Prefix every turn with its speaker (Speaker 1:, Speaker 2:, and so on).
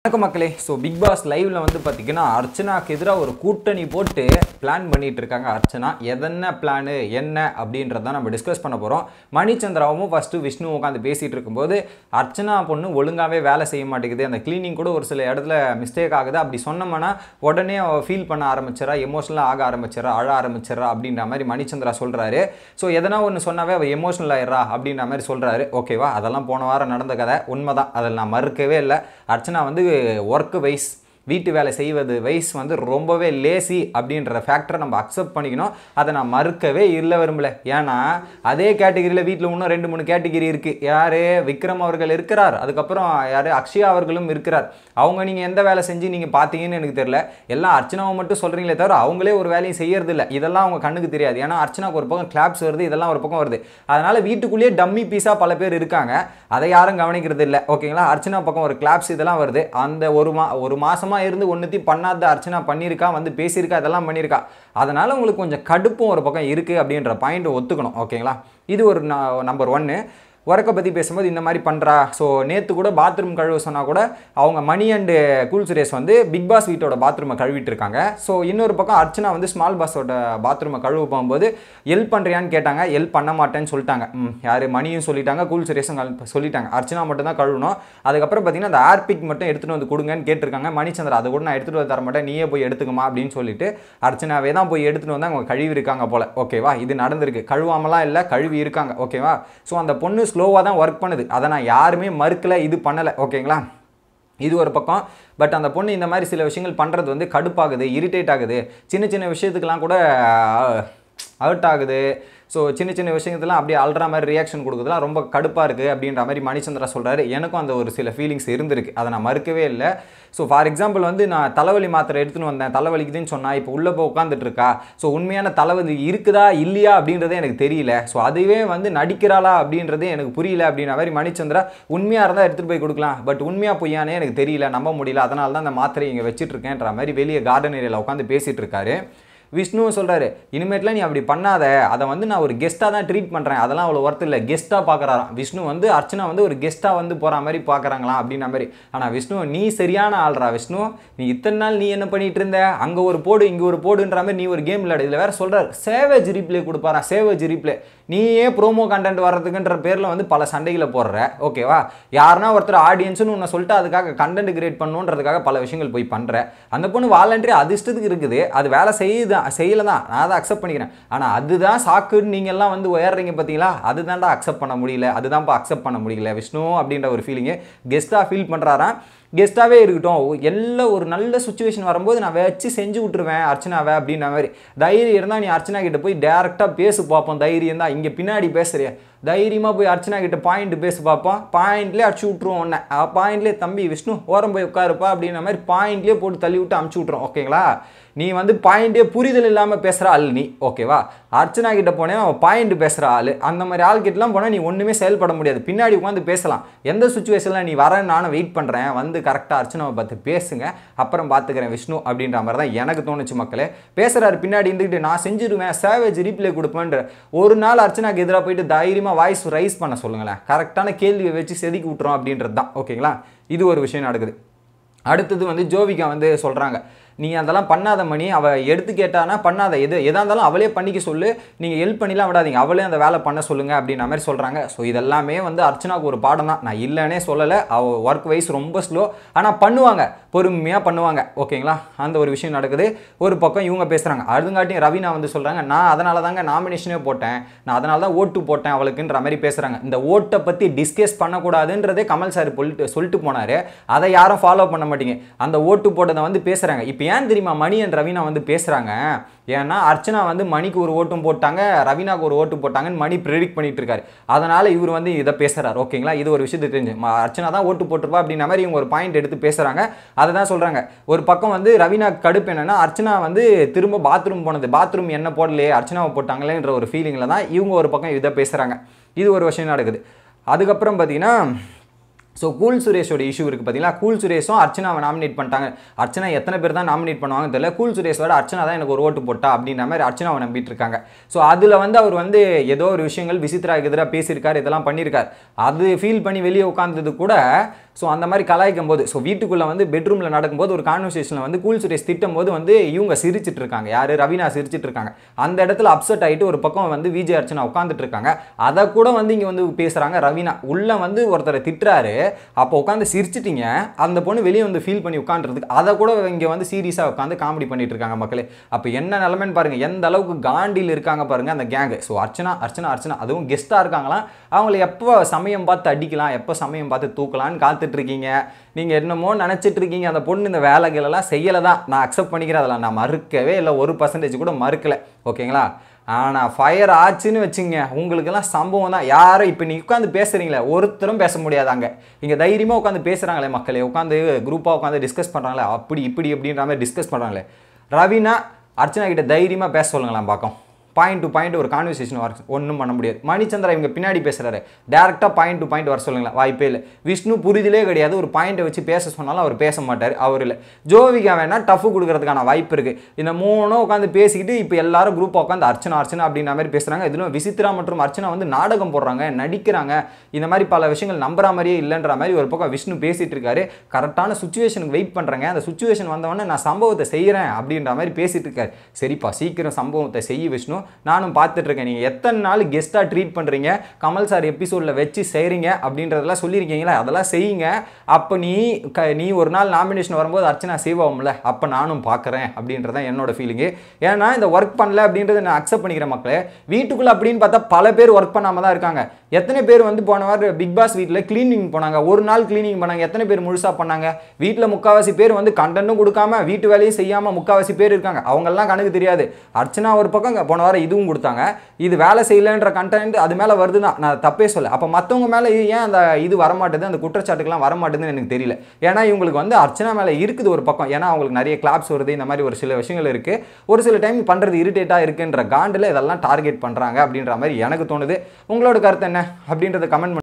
Speaker 1: வணக்கம் மக்களே so big pass லைவ்ல வந்து பார்த்தீங்கன்னா அர்ச்சனாக்கு எதிராக ஒரு கூட்டணி போட்டு பிளான் பண்ணிட்டு இருக்காங்க அர்ச்சனா எதென்ன பிளானு என்ன அப்படின்றத நம்ம டிஸ்கஸ் பண்ண போகிறோம் மணிச்சந்திராவும் ஃபஸ்ட்டு விஷ்ணு உட்காந்து பேசிகிட்டு இருக்கும்போது அர்ச்சனா பொண்ணு ஒழுங்காகவே வேலை செய்ய மாட்டேங்குது அந்த க்ளீனிங் கூட ஒரு சில இடத்துல மிஸ்டேக் ஆகுது அப்படி சொன்னோம்னா உடனே அவ ஃபீல் பண்ண ஆரம்பிச்சிடறா எமோஷனலாக ஆக ஆரம்பிச்சிடறா அழ ஆரம்பிச்சிடறா அப்படின்ற மாதிரி மணிச்சந்திரா சொல்கிறாரு ஸோ எதனா ஒன்று சொன்னாவே அவள் எமோஷனல் ஆயிடுறா அப்படின்ற மாதிரி சொல்கிறாரு ஓகேவா அதெல்லாம் போன வாரம் நடந்த கதை உண்மைதான் அதில் நான் மறுக்கவே இல்லை அர்ச்சனா வந்து ஒர்க் வைஸ் வீட்டு வேலை செய்வது வைஸ் வந்து ரொம்பவே லேசி அப்படின்ற ஃபேக்டரை நம்ம அக்செப்ட் பண்ணிக்கணும் அதை நான் மறுக்கவே இல்லை விரும்பல ஏன்னா அதே கேட்டகிரியில் வீட்டில் இன்னும் ரெண்டு மூணு கேட்டகிரி இருக்குது யார் விக்ரம் அவர்கள் இருக்கிறார் அதுக்கப்புறம் யார் அக்ஷயா அவர்களும் இருக்கிறார் அவங்க நீங்கள் எந்த வேலை செஞ்சு நீங்கள் பார்த்தீங்கன்னு எனக்கு தெரியல எல்லாம் அர்ச்சனாவை மட்டும் சொல்கிறீங்களே தவிர அவங்களே ஒரு வேலையும் செய்யறது இல்லை இதெல்லாம் அவங்க கண்ணுக்கு தெரியாது ஏன்னா அர்ச்சனாக்கு ஒரு பக்கம் கிளாப்ஸ் வருது இதெல்லாம் ஒரு பக்கம் வருது அதனால் வீட்டுக்குள்ளேயே டம்மி பீஸாக பல பேர் இருக்காங்க அதை யாரும் கவனிக்கிறது இல்லை ஓகேங்களா அர்ச்சனா பக்கம் ஒரு கிளாப்ஸ் இதெல்லாம் வருது அந்த ஒரு மா ஒரு மாசமா இருந்து ஒன்றுத்தையும் பண்ணாத அர்ச்சனா பண்ணியிருக்கா வந்து பேசியிருக்கா இதெல்லாம் பண்ணியிருக்கா அதனால உங்களுக்கு கொஞ்சம் கடுப்பும் ஒரு பக்கம் இருக்குது அப்படின்ற பாயிண்ட் ஒத்துக்கணும் ஓகேங்களா இது ஒரு நம்பர் ஒன்று ஒர்க்கை பற்றி பேசும்போது இந்த மாதிரி பண்ணுறா ஸோ நேற்று கூட பாத்ரூம் கழுவ சொன்னால் கூட அவங்க மணி அண்டு கூல் சுரேஷ் வந்து பிக் பாஸ் வீட்டோட பாத்ரூமை கழுவிட்டு இருக்காங்க ஸோ இன்னொரு பக்கம் அர்ச்சனா வந்து ஸ்மால் பாஸோட பாத்ரூமை கழுவ போகும்போது ஹெல்ப் பண்ணுறியான்னு கேட்டாங்க ஹெல்ப் பண்ண மாட்டேன்னு சொல்லிட்டாங்க ம், யார் மணியும் சொல்லிட்டாங்க கூல் சுரேஷும் கல்- சொல்லிட்டாங்க அர்ச்சனா மட்டும் தான் கழுவணும் அதுக்கப்புறம் பார்த்தீங்கன்னா அந்த ஏர்பிக் மட்டும் எடுத்துகிட்டு வந்து கொடுங்கன்னு கேட்டிருக்காங்க மணிச்சந்திரா அதை கூட நான் எடுத்துகிட்டு வந்து தர மாட்டேன் நீயே போய் எடுத்துக்கமா அப்படின்னு சொல்லிட்டு அர்ச்சனாவே தான் போய் எடுத்துகிட்டு வந்து அவங்க கழுவி இருக்காங்க போல ஓகேவா இது நடந்திருக்கு கழுவாமலாம் இல்லை கழுவி இருக்காங்க ஓகேவா ஸோ அந்த பொண்ணு ஸ்லோவாக தான் ஒர்க் பண்ணுது அதை நான் யாருமே மறுக்கலை இது பண்ணலை ஓகேங்களா இது ஒரு பக்கம் பட் அந்த பொண்ணு இந்த மாதிரி சில விஷயங்கள் பண்ணுறது வந்து கடுப்பாகுது இரிட்டேட் ஆகுது சின்ன சின்ன விஷயத்துக்கெல்லாம் கூட ஹர்ட் ஆகுது ஸோ சின்ன சின்ன விஷயத்துலாம் அப்படியே அல்ற மாதிரி ரியாக்ஷன் கொடுக்குறதுலாம் ரொம்ப கடுப்பாக இருக்குது அப்படின்ற மாதிரி மணிச்சந்திரா சொல்கிறாரு எனக்கும் அந்த ஒரு சில ஃபீலிங்ஸ் இருந்திருக்கு அதை நான் மறுக்கவே இல்லை ஸோ ஃபார் எக்ஸாம்பிள் வந்து நான் தலைவலி மாத்திரை எடுத்துன்னு வந்தேன் தலைவலிக்குதுன்னு சொன்னால் இப்போ உள்ளே போய் உட்காந்துட்டு இருக்கா ஸோ உண்மையான தலைவலி இருக்குதா இல்லையா அப்படின்றதே எனக்கு தெரியல ஸோ அதுவே வந்து நடிக்கிறாளா அப்படின்றதே எனக்கு புரியல அப்படின்ற மாதிரி மணிச்சந்திரா உண்மையாக இருந்தால் எடுத்துகிட்டு போய் கொடுக்கலாம் பட் உண்மையாக பொய்யானே எனக்கு தெரியல நம்ப முடியல அதனால தான் அந்த மாத்திரை இங்கே வச்சிட்டு இருக்கேன்ற மாதிரி வெளியே கார்டன் ஏரியாவில் உட்காந்து பேசிகிட்டு இருக்காரு விஷ்ணுவும் சொல்கிறாரு இனிமேட்லாம் நீ அப்படி பண்ணாத அதை வந்து நான் ஒரு கெஸ்ட்டாக தான் ட்ரீட் பண்ணுறேன் அதெல்லாம் அவ்வளோ ஒர்த் இல்லை கெஸ்ட்டாக பார்க்குறாராம் விஷ்ணு வந்து அர்ச்சனா வந்து ஒரு கெஸ்ட்டாக வந்து போகிற மாதிரி பார்க்குறாங்களாம் அப்படின்ற மாதிரி ஆனால் விஷ்ணு நீ சரியான ஆள்றா விஷ்ணு நீ இத்தனை நாள் நீ என்ன பண்ணிட்டு இருந்த அங்கே ஒரு போடு இங்கே ஒரு போடுன்ற மாதிரி நீ ஒரு கேம் விளையாடு இதில் வேற சொல்கிறார் சேவேஜ் ரீப்ளே கொடுப்பாரா சேவேஜ் ரீப்ளே நீயே ப்ரோமோ கண்டென்ட் வர்றதுக்குன்ற பேரில் வந்து பல சண்டைகளை போடுற ஓகேவா யாருன்னா ஒருத்தர் ஆடியன்ஸ்னு உன்னை சொல்லிட்டு அதுக்காக கண்டென்ட் கிரியேட் பண்ணணுன்றதுக்காக பல விஷயங்கள் போய் பண்ணுற அந்த பொண்ணு வாலண்டரி அது இஷ்டத்துக்கு இருக்குது அது வேலை செய்யுதான் செய்யல தான் நான் அதை அக்செப்ட் பண்ணிக்கிறேன் ஆனால் அதுதான் சாக்குன்னு நீங்கள் எல்லாம் வந்து உயர்றீங்க பார்த்தீங்களா அதுதான்டா அக்செப்ட் பண்ண முடியல அதுதான்ப்பா அக்செப்ட் பண்ண முடியல விஷ்ணு அப்படின்ற ஒரு ஃபீலிங்கு கெஸ்ட்டாக ஃபீல் பண்ணுறாராம் கெஸ்ட்டாகவே இருக்கட்டும் எல்லாம் ஒரு நல்ல சுச்சுவேஷன் வரும்போது நான் வச்சு செஞ்சு விட்டுருவேன் அர்ச்சனாவை அப்படின்ற மாதிரி தைரியம் இருந்தால் நீ அர்ச்சனா கிட்ட போய் டேரெக்டாக பேசு பார்ப்போம் தைரியம் தான் இங்கே பின்னாடி பேசுறிய தைரியமாக போய் அர்ச்சனா கிட்ட பாயிண்ட் பேசு பார்ப்போம் பாயிண்ட்லேயே அடிச்சு விட்ருவோம் உன்னை பாயிண்ட்லேயே தம்பி விஷ்ணு ஓரம் போய் உட்காருப்பா அப்படின்ற மாதிரி பாயிண்ட்லேயே போட்டு தள்ளி விட்டு அமுச்சு விட்ருவோம் ஓகேங்களா நீ வந்து பாயிண்டே புரிதல் இல்லாமல் பேசுகிற ஆள் நீ ஓகேவா அர்ச்சனா கிட்ட போனேன் அவன் பாயிண்ட் பேசுகிற ஆள் அந்த மாதிரி ஆள் கிட்டலாம் போனால் நீ ஒன்றுமே செயல்பட முடியாது பின்னாடி உட்காந்து பேசலாம் எந்த சுச்சுவேஷனில் நீ வரேன்னு நானும் வெயிட் பண்ணுறேன் வந்து கரெக்டாக அர்ச்சனாவை பார்த்து பேசுங்க அப்புறம் பார்த்துக்கிறேன் விஷ்ணு அப்படின்ற மாதிரி தான் எனக்கு தோணுச்சு மக்களே பேசுகிறாரு பின்னாடி இருந்துக்கிட்டு நான் செஞ்சிருவேன் சேவேஜ் ரீப்ளே கொடுப்பேன்ற ஒரு நாள் அர்ச்சனாக்கு எதிராக போயிட்டு தைரியமாக வாய்ஸ் ரைஸ் பண்ண சொல்லுங்களேன் கரெக்டான கேள்வியை வச்சு செதுக்கி விட்டுறோம் அப்படின்றது தான் ஓகேங்களா இது ஒரு விஷயம் நடக்குது அடுத்தது வந்து ஜோவிகா வந்து சொல்கிறாங்க நீ அதெல்லாம் பண்ணாத மணி அவள் எடுத்து கேட்டானா பண்ணாத எது எதாக இருந்தாலும் அவளே பண்ணிக்க சொல்லு நீங்கள் ஹெல்ப் பண்ணிலாம் விடாதீங்க அவளே அந்த வேலை பண்ண சொல்லுங்க அப்படின்ற மாதிரி சொல்கிறாங்க ஸோ இதெல்லாமே வந்து அர்ச்சனாவுக்கு ஒரு பாடம் தான் நான் இல்லைன்னே சொல்லலை அவள் ஒர்க் வைஸ் ரொம்ப ஸ்லோ ஆனால் பண்ணுவாங்க பொறுமையாக பண்ணுவாங்க ஓகேங்களா அந்த ஒரு விஷயம் நடக்குது ஒரு பக்கம் இவங்க பேசுகிறாங்க அதுங்காட்டியும் ரவீனா வந்து சொல்கிறாங்க நான் அதனால தாங்க நாமினேஷனே போட்டேன் நான் அதனால தான் ஓட்டு போட்டேன் அவளுக்குன்ற மாதிரி பேசுகிறாங்க இந்த ஓட்டை பற்றி டிஸ்கஸ் பண்ணக்கூடாதுன்றதே கமல் சார் சொல்லிட்டு சொல்லிட்டு போனார் அதை யாரும் ஃபாலோ பண்ண மாட்டீங்க அந்த ஓட்டு போட்டதை வந்து பேசுகிறாங்க இப்போ ஏன் தெரியுமா மணி அண்ட் ரவீனா வந்து பேசுகிறாங்க ஏன்னா அர்ச்சனா வந்து மணிக்கு ஒரு ஓட்டும் போட்டாங்க ரவீனாக்கு ஒரு ஓட்டு போட்டாங்கன்னு மணி ப்ரெடிக்ட் பண்ணிட்டு இருக்காரு அதனால இவர் வந்து இதை பேசுறாரு ஓகேங்களா இது ஒரு விஷயத்தை தெரிஞ்சு ம- அர்ச்சனா தான் ஓட்டு போட்டிருப்பா அப்படின்ற மாதிரி இவங்க ஒரு பாயிண்ட் எடுத்து பேசுறாங்க அதை தான் சொல்றாங்க ஒரு பக்கம் வந்து ரவீனா கடுப்பு என்னன்னா அர்ச்சனா வந்து திரும்ப பாத்ரூம் போனது பாத்ரூம் என்ன போடலையே அர்ச்சனாவை போட்டாங்களேன்ற ஒரு ஃபீலிங்கில் தான் இவங்க ஒரு பக்கம் இதை பேசுறாங்க இது ஒரு விஷயம் நடக்குது அதுக்கப்புறம் பார்த்தீங்கன்னா ஸோ கூல் சுரேஷோட இஷ்யூ இருக்குது பார்த்தீங்களா கூல் சுரேஷும் அர்ச்சனாவை நாமினேட் பண்ணிட்டாங்க அர்ச்சனா எத்தனை பேர் தான் நாமினேட் பண்ணுவாங்கன்னு தெரியல கூல் சுரேஷோட அர்ச்சனா தான் எனக்கு ஒரு ஓட்டு போட்டா அப்படின்ற மாதிரி அர்ச்சனாவை நம்பிட்டு இருக்காங்க ஸோ அதில் வந்து அவர் வந்து ஏதோ ஒரு விஷயங்கள் விசித்ராக்கு எதிராக பேசியிருக்காரு இதெல்லாம் பண்ணியிருக்காரு அது ஃபீல் பண்ணி வெளியே உட்காந்தது கூட ஸோ அந்த மாதிரி கலாய்க்கும் போது ஸோ வீட்டுக்குள்ளே வந்து பெட்ரூமில் நடக்கும்போது ஒரு கான்வர்சேஷனில் வந்து கூல் சுரேஷ் திட்டும் போது வந்து இவங்க சிரிச்சிட்டு இருக்காங்க யார் ரவீனா சிரிச்சிட்டு இருக்காங்க அந்த இடத்துல அப்செட் ஆகிட்டு ஒரு பக்கம் வந்து விஜய் அர்ச்சனா உட்காந்துட்டு இருக்காங்க அதை கூட வந்து இங்கே வந்து பேசுகிறாங்க ரவீனா உள்ளே வந்து ஒருத்தரை திட்டுறாரு அப்போ உட்காந்து சிரிச்சிட்டீங்க அந்த பொண்ணு வெளியே வந்து ஃபீல் பண்ணி உட்காந்துறதுக்கு அதை கூட இங்கே வந்து சீரியஸாக உட்காந்து காமெடி பண்ணிட்டு இருக்காங்க மக்களே அப்போ என்ன நிலமைன்னு பாருங்க எந்த அளவுக்கு காண்டியில் இருக்காங்க பாருங்க அந்த கேங்கு ஸோ அர்ச்சனா அர்ச்சனா அர்ச்சனா அதுவும் கெஸ்ட்டாக இருக்காங்களாம் அவங்கள எப்போ சமயம் பார்த்து அடிக்கலாம் எப்போ சமயம் பார்த்து தூக்கலாம்னு காத்துட்டு இருக்கீங்க நீங்கள் என்னமோ நினச்சிட்டு இருக்கீங்க அந்த பொண்ணு இந்த வேலைகளெல்லாம் செய்யலை தான் நான் அக்செப்ட் பண்ணிக்கிறேன் அதெல்லாம் நான் மறுக்கவே இல்லை ஒரு பர்சன்டேஜ் கூட மறுக்கலை ஓகேங்களா ஆனால் ஃபயர் ஆச்சுன்னு வச்சுங்க உங்களுக்கெல்லாம் சம்பவம் தான் யாரும் இப்போ நீ உட்காந்து பேசுகிறீங்களே ஒருத்தரும் பேச முடியாதாங்க இங்கே தைரியமாக உட்காந்து பேசுகிறாங்களே மக்களே உட்காந்து குரூப்பாக உட்காந்து டிஸ்கஸ் பண்ணுறாங்களே அப்படி இப்படி இப்படின்ற மாதிரி டிஸ்கஸ் பண்ணுறாங்களே ரவினா அர்ச்சனா கிட்ட தைரியமாக பேச சொல்லுங்களேன் பார்க்கும் பாயிண்ட் டு பாயிண்ட் ஒரு கான்வர்சேஷன் வர ஒன்றும் பண்ண முடியாது மணிச்சந்திரா இவங்க பின்னாடி பேசுகிறாரு டேரெக்டாக பாயிண்ட் டு பாயிண்ட் வர சொல்லுங்களேன் வாய்ப்பே இல்லை விஷ்ணு புரிதலே கிடையாது ஒரு பாயிண்ட்டை வச்சு பேச சொன்னாலும் அவர் பேச மாட்டார் அவர் இல்லை ஜோவிகா வேணால் டஃப் கொடுக்கறதுக்கான வாய்ப்பு இருக்குது இந்த மூணும் உட்காந்து பேசிக்கிட்டு இப்போ எல்லாரும் குரூப்பாக உட்காந்து அர்ச்சனா அர்ச்சனா அப்படின்ற மாதிரி பேசுகிறாங்க இதிலும் விசித்ரா மற்றும் அர்ச்சனா வந்து நாடகம் போடுறாங்க நடிக்கிறாங்க இந்த மாதிரி பல விஷயங்கள் நம்புற மாதிரியே இல்லைன்ற மாதிரி ஒரு பக்கம் விஷ்ணு பேசிட்டு இருக்காரு கரெக்டான சுச்சுவேஷனுக்கு வெயிட் பண்ணுறேங்க அந்த சுச்சுவேஷன் வந்தவொடனே நான் சம்பவத்தை செய்கிறேன் அப்படின்ற மாதிரி பேசிட்டு இருக்காரு சரிப்பா சீக்கிரம் சம்பவத்தை செய்ய விஷ்ணு நானும் பார்த்துட்டு இருக்கேன் நீங்கள் எத்தனை நாள் கெஸ்ட்டாக ட்ரீட் பண்ணுறீங்க கமல் சார் எபிசோடில் வச்சு செய்கிறீங்க அப்படின்றதெல்லாம் சொல்லியிருக்கீங்களா அதெல்லாம் செய்யுங்க அப்போ நீ க நீ ஒரு நாள் நாமினேஷன் வரும்போது அர்ச்சனா சேவாகும்ல அப்போ நானும் பார்க்குறேன் அப்படின்றதான் என்னோட ஃபீலிங்கு ஏன்னா இந்த ஒர்க் பண்ணல அப்படின்றத நான் அக்செப்ட் பண்ணிக்கிறேன் மக்களே வீட்டுக்குள்ளே அப்படின்னு பார்த்தா பல பேர் ஒர்க் பண்ணாமல் தான் இருக்காங்க எத்தனை பேர் வந்து போன வாரம் பிக் பாஸ் வீட்டில் க்ளீனிங் போனாங்க ஒரு நாள் க்ளீனிங் பண்ணாங்க எத்தனை பேர் முழுசாக பண்ணாங்க வீட்டில் முக்காவாசி பேர் வந்து கண்டனும் கொடுக்காம வீட்டு வேலையும் செய்யாமல் முக்காவாசி பேர் இருக்காங்க அவங்கெல்லாம் கணக்கு தெரியாது அர்ச்சனா ஒரு பக்கம் போன வாரம் இதுவும் கொடுத்தாங்க இது வேலை செய்யலைன்ற கண்டென்ட் அது மேலே வருது தான் நான் தப்பே சொல்ல அப்போ மற்றவங்க மேலே ஏன் அந்த இது வரமாட்டுது அந்த குற்றச்சாட்டுக்கெல்லாம் வரமாட்டுதுன்னு எனக்கு தெரியல ஏன்னா இவங்களுக்கு வந்து அர்ச்சனா மேலே இருக்குது ஒரு பக்கம் ஏன்னா அவங்களுக்கு நிறைய கிளாப்ஸ் வருது இந்த மாதிரி ஒரு சில விஷயங்கள் இருக்குது ஒரு சில டைம் பண்ணுறது இரிட்டேட்டாக இருக்குன்ற காண்டில் இதெல்லாம் டார்கெட் பண்ணுறாங்க அப்படின்ற மாதிரி எனக்கு தோணுது உங்களோட கருத்து என்ன அப்படின்றத கமெண்ட்